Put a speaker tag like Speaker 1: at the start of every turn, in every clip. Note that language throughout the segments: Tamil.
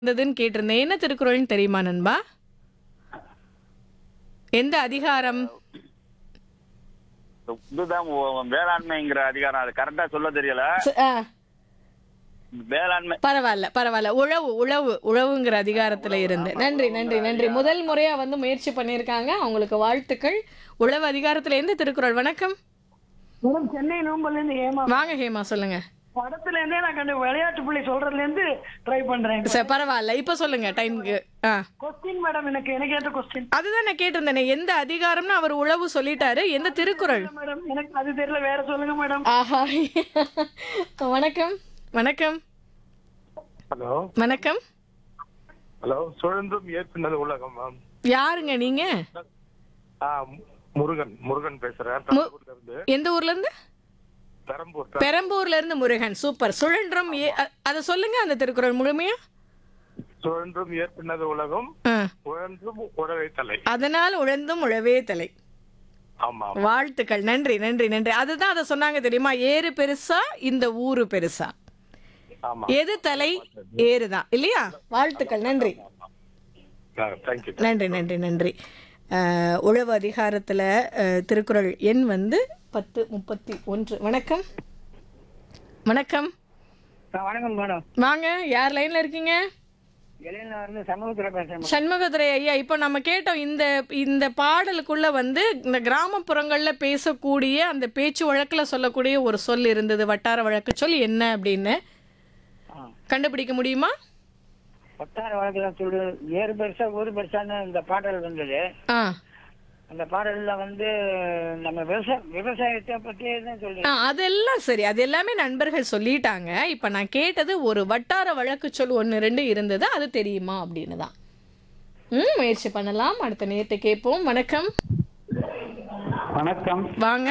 Speaker 1: இருந்ததுன்னு கேட்டிருந்தேன் என்ன திருக்குறள்னு தெரியுமா நண்பா எந்த அதிகாரம்
Speaker 2: இதுதான் உ- வேளாண்மைங்கிற அதிகாரம் அது கரெக்டா சொல்ல தெரியல
Speaker 1: ச- ஆ,
Speaker 2: வேளாண்மை
Speaker 1: பரவாயில்ல பரவாயில்ல உழவு உழவு உழவுங்கிற அதிகாரத்துல இருந்து நன்றி நன்றி நன்றி முதல் முறையா வந்து முயற்சி பண்ணியிருக்காங்க அவங்களுக்கு வாழ்த்துக்கள் உழவு அதிகாரத்துல எந்த திருக்குறள் வணக்கம்
Speaker 3: மேடம் சென்னை நோம்பல்ல இருந்து ஏமா
Speaker 1: வாங்க ஹேமா சொல்லுங்க
Speaker 3: படத்துல இருந்தே நான் கண்டு விளையாட்டு புள்ளி சொல்றதுல இருந்து ட்ரை பண்றேன்
Speaker 1: சரி பரவாயில்ல இப்ப சொல்லுங்க டைம்க்கு ஆ
Speaker 3: கொஸ்டின் மேடம் எனக்கு எனக்கு ஏற்ற கொஸ்டின்
Speaker 1: அதுதான் நான் கேட்டிருந்தேனே எந்த அதிகாரம்னு அவர் உழவு சொல்லிட்டாரு எந்த திருக்குறள்
Speaker 3: மேடம் எனக்கு அது தெரியல வேற சொல்லுங்க மேடம்
Speaker 1: ஆஹா வணக்கம் வணக்கம்
Speaker 4: ஹலோ
Speaker 1: வணக்கம்
Speaker 4: ஹலோ சுழன்றும் ஏற்பினது உலகம் மேம்
Speaker 1: யாருங்க நீங்க
Speaker 4: ஆ முருகன் முருகன் பேசுறேன் பெரம்பூர்ல இருந்து
Speaker 1: எந்த ஊர்ல இருந்து
Speaker 4: பெரம்பூர்
Speaker 1: பெரம்பூர்ல இருந்து முருகன் சூப்பர் சுழன்றும் ஏ- அ- அத சொல்லுங்க அந்த திருக்குறள் முழுமையா
Speaker 4: சுழன்றும் ஏற்பினது உலகம்
Speaker 1: ஆ.
Speaker 4: உழன்றும் உழவை தலை
Speaker 1: அதனால் உழந்தும் உழவே தலை
Speaker 4: ஆமா
Speaker 1: வாழ்த்துக்கள் நன்றி நன்றி நன்றி அதுதான் அதை சொன்னாங்க தெரியுமா ஏறு பெருசா இந்த ஊரு பெருசா
Speaker 4: ஆமா
Speaker 1: எது தலை ஏறுதான் இல்லையா வாழ்த்துக்கள் நன்றி
Speaker 4: தேங்க்யூ
Speaker 1: நன்றி நன்றி நன்றி அஹ், உழவு அதிகாரத்தில் திருக்குறள் எண் வந்து பத்து முப்பத்தி ஒன்று வணக்கம் வணக்கம்
Speaker 3: வணக்கம் மேடம்
Speaker 1: வாங்க யார் லைன்ல இருக்கீங்க
Speaker 3: இளைஞர் இருந்து சமூகத்துல பேசுறேன்
Speaker 1: சண்முகதுரை ஐயா இப்போ நம்ம கேட்டோம் இந்த இந்த பாடலுக்குள்ள வந்து இந்த கிராமப்புறங்கள்ல பேசக்கூடிய அந்த பேச்சு வழக்குல சொல்லக்கூடிய ஒரு சொல் இருந்தது வட்டார வழக்கு சொல் என்ன அப்படின்னு கண்டுபிடிக்க முடியுமா
Speaker 3: வட்டார வழக்குல சொல்லு ஏறு பெருசா ஊரு பெருசான்னு இந்த பாடல் வந்தது
Speaker 1: ஆ
Speaker 3: அந்த பாடல்ல வந்து நம்ம விவசாய விவசாயத்தை பத்தி தான் சொல்லி
Speaker 1: ஆ அதெல்லாம் சரி அது எல்லாமே நண்பர்கள் சொல்லிட்டாங்க இப்போ நான் கேட்டது ஒரு வட்டார வழக்கு சொல் ஒன்று ரெண்டு இருந்தது அது தெரியுமா அப்படின்னு தான் ம் முயற்சி பண்ணலாம் அடுத்த நேரத்தை கேட்போம் வணக்கம்
Speaker 5: வணக்கம்
Speaker 1: வாங்க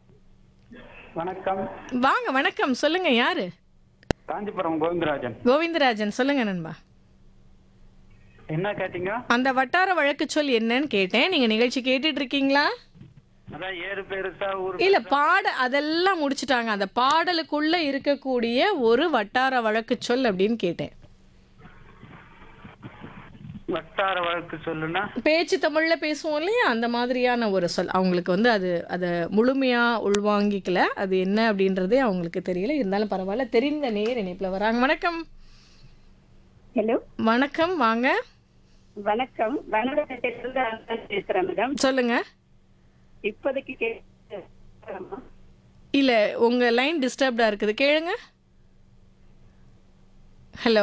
Speaker 5: வணக்கம்
Speaker 1: வாங்க வணக்கம் சொல்லுங்க யாரு
Speaker 5: காஞ்சிபுரம் கோவிந்தராஜன்
Speaker 1: கோவிந்தராஜன் சொல்லுங்க நண்பா
Speaker 5: என்ன கேட்டீங்க
Speaker 1: அந்த வட்டார வழக்கு சொல் என்னன்னு கேட்டேன் நீங்க நிகழ்ச்சி கேட்டுட்டு இருக்கீங்களா
Speaker 5: அதான் ஏறு பெருசா ஊர்
Speaker 1: இல்ல பாட அதெல்லாம் முடிச்சிட்டாங்க அந்த பாடலுக்குள்ள இருக்கக்கூடிய ஒரு வட்டார வழக்கு சொல் அப்படின்னு கேட்டேன்
Speaker 5: வட்டார வழக்கு சொல்லுனா
Speaker 1: பேச்சு தமிழ்ல பேசுவோம் இல்லையா அந்த மாதிரியான ஒரு சொல் அவங்களுக்கு வந்து அது அதை முழுமையா உள்வாங்கிக்கல அது என்ன அப்படின்றதே அவங்களுக்கு தெரியல இருந்தாலும் பரவாயில்ல தெரிந்த நேர் இணைப்புல வராங்க வணக்கம்
Speaker 6: ஹலோ
Speaker 1: வணக்கம் வாங்க
Speaker 6: வணக்கம் வனவட்டத்திலிருந்து அன்பன் பேசுறேன் மேடம்
Speaker 1: சொல்லுங்க
Speaker 6: இப்போதைக்கு கேட்கலாமா?
Speaker 1: இல்ல உங்க லைன் டிஸ்டர்ப்டா இருக்குது கேளுங்க ஹலோ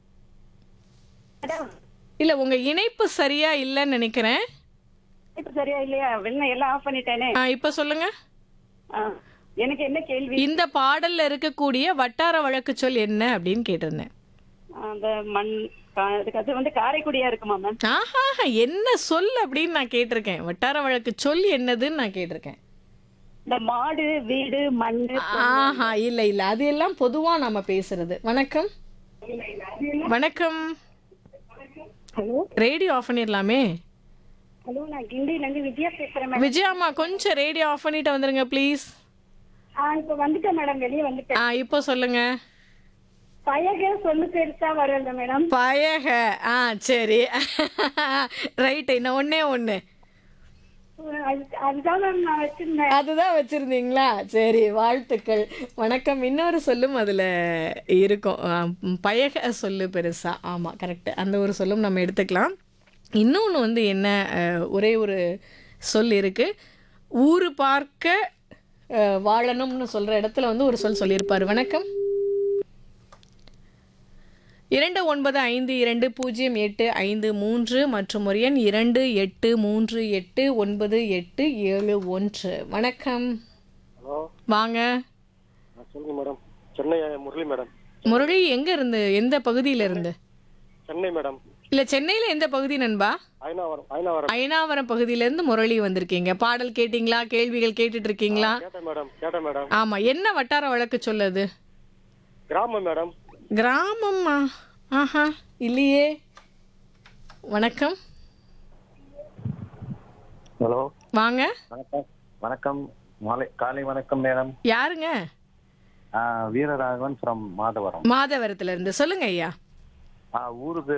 Speaker 6: மேடம்
Speaker 1: இல்ல உங்க இணைப்பு சரியா இல்லைன்னு நினைக்கிறேன்
Speaker 6: இப்ப சரியா இல்லையா வெளில எல்லாம் ஆஃப் பண்ணிட்டேனே
Speaker 1: ஆ, இப்ப சொல்லுங்க
Speaker 6: ஆ, எனக்கு என்ன கேள்வி
Speaker 1: இந்த பாடல்ல இருக்கக்கூடிய வட்டார வழக்கு சொல் என்ன அப்படின்னு கேட்டிருந்தேன்
Speaker 6: அந்த மண் கா- அதுக்கு அது வந்து காரைக்குடியா இருக்குமா மேம்
Speaker 1: ஆஹா என்ன சொல் அப்படின்னு நான் கேட்டிருக்கேன் வட்டார வழக்கு சொல் என்னதுன்னு நான் கேட்டிருக்கேன்
Speaker 6: இந்த மாடு வீடு மண்
Speaker 1: ஆஹா இல்ல இல்ல அது எல்லாம் பொதுவா நாம பேசுறது வணக்கம் வணக்கம்
Speaker 6: ஹலோ
Speaker 1: ரேடியோ ஆஃப் பண்ணிடலாமே
Speaker 6: ஹலோ நான் கிண்டில இருந்து விஜயா பேசுறேன் மேடம்
Speaker 1: விஜயாம்மா கொஞ்சம் ரேடியோ ஆஃப் பண்ணிட்டு வந்துருங்க ப்ளீஸ்
Speaker 6: ஆ இப்ப வந்துட்டேன் மேடம் வெளியே வந்துட்டேன்
Speaker 1: ஆ இப்போ சொல்லுங்க
Speaker 6: பழக சொல்லு பெருசா வரல மேடம்
Speaker 1: பயக ஆ சரி ரைட்டு இன்னும் ஒண்ணே ஒன்று
Speaker 6: அது- அதுதான் மேம் நான் வச்சிருந்தேன்
Speaker 1: அதுதான் வச்சிருந்தீங்களா சரி வாழ்த்துக்கள் வணக்கம் இன்னொரு சொல்லும் அதில் இருக்கும் ஆ, பயக சொல்லு பெருசா ஆமாம் கரெக்டு அந்த ஒரு சொல்லும் நம்ம எடுத்துக்கலாம் இன்னொன்று வந்து என்ன அஹ், ஒரே ஒரு சொல் இருக்குது ஊரு பார்க்க அஹ், வாழணும்னு சொல்கிற இடத்துல வந்து ஒரு சொல் சொல்லியிருப்பார் வணக்கம் இரண்டு ஒன்பது ஐந்து இரண்டு பூஜ்ஜியம் எட்டு ஐந்து மூன்று மற்றும் ஒரு எண் இரண்டு எட்டு மூன்று எட்டு ஒன்பது எட்டு ஏழு ஒன்று வணக்கம்
Speaker 4: ஹலோ
Speaker 1: வாங்க
Speaker 4: சொல்லுங்க மேடம் சென்னை முரளி மேடம்
Speaker 1: முரளி எங்க இருந்து எந்த பகுதியில இருந்து
Speaker 4: சென்னை மேடம்
Speaker 1: இல்ல சென்னையில எந்த பகுதி நண்பா
Speaker 4: ஐநாவரம் ஐநாவரம்
Speaker 1: ஐனாவரம் பகுதியில இருந்து முரளி வந்திருக்கீங்க பாடல் கேட்டிங்களா கேள்விகள் கேட்டுட்டு இருக்கீங்களா
Speaker 4: கேட்டேன் மேடம் கேட்டேன் மேடம்
Speaker 1: ஆமா என்ன வட்டார வழக்கு சொல்லுது
Speaker 4: கிராமம் மேடம்
Speaker 1: கிராமம்மா ஆஹா இல்லையே வணக்கம்
Speaker 7: ஹலோ
Speaker 1: வாங்க
Speaker 7: வணக்கம் வணக்கம் மாலை காலை வணக்கம் மேடம்
Speaker 1: யாருங்க
Speaker 7: வீரராகவன் ஃப்ரம் மாதவரம்
Speaker 1: மாதவரத்துல இருந்து சொல்லுங்க ஐயா
Speaker 7: ஊருக்கு